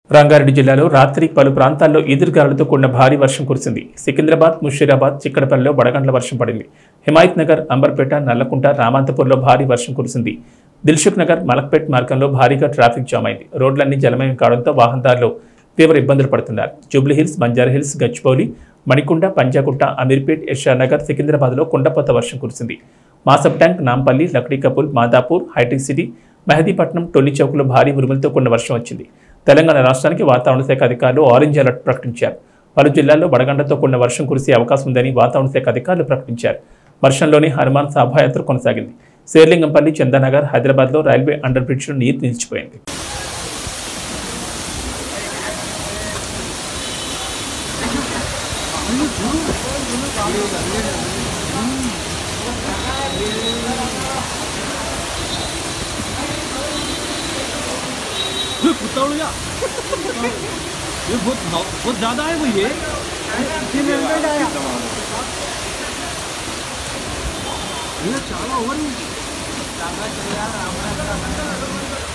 రంగారెడ్డి జిల్లాలో రాత్రి పలు ప్రాంతాల్లో ఈదురుగాలులతో కూడిన భారీ వర్షం కురిసింది సికింద్రాబాద్ ముషీరాబాద్ చిక్కడపల్లిలో వడగండ్ల వర్షం పడింది హిమాయత్ నగర్ అంబర్పేట నల్లకుంట రామాంతపూర్లో భారీ వర్షం కురిసింది దిల్సుఖ్ నగర్ మలక్పేట్ మార్గంలో భారీగా ట్రాఫిక్ జామ్ అయింది రోడ్లన్నీ జలమయం కావడంతో వాహనదారులు తీవ్ర ఇబ్బందులు పడుతున్నారు జూబ్లీ హిల్స్ బంజారా హిల్స్ గచ్చిబౌలి మణికొండ పంజాగుట్ట అమీర్పేట్ యశానగర్ సికింద్రాబాద్లో కుండపోత వర్షం కురిసింది మాసబ్ ట్యాంక్ నాంపల్లి లక్డీ కపూల్ మాదాపూర్ హైటెక్ సిటీ మెహదీపట్నం టొల్లి చౌక్లో భారీ ఉరుములతో కూడిన వర్షం వచ్చింది తెలంగాణ రాష్ట్రానికి వాతావరణ శాఖ అధికారులు ఆరెంజ్ అలర్ట్ ప్రకటించారు పలు జిల్లాల్లో వడగండతో కూడిన వర్షం కురిసే అవకాశం ఉందని వాతావరణ శాఖ అధికారులు ప్రకటించారు వర్షంలోని హనుమాన్ శోభాయాత్ర కొనసాగింది శేర్లింగంపల్లి చందానగర్ హైదరాబాద్లో రైల్వే అండర్ బ్రిడ్జ్లో నీరు నిలిచిపోయింది ये कुत्ता उड़ गया ये बहुत बहुत ज्यादा है वो ये ये చాలా ఓవర్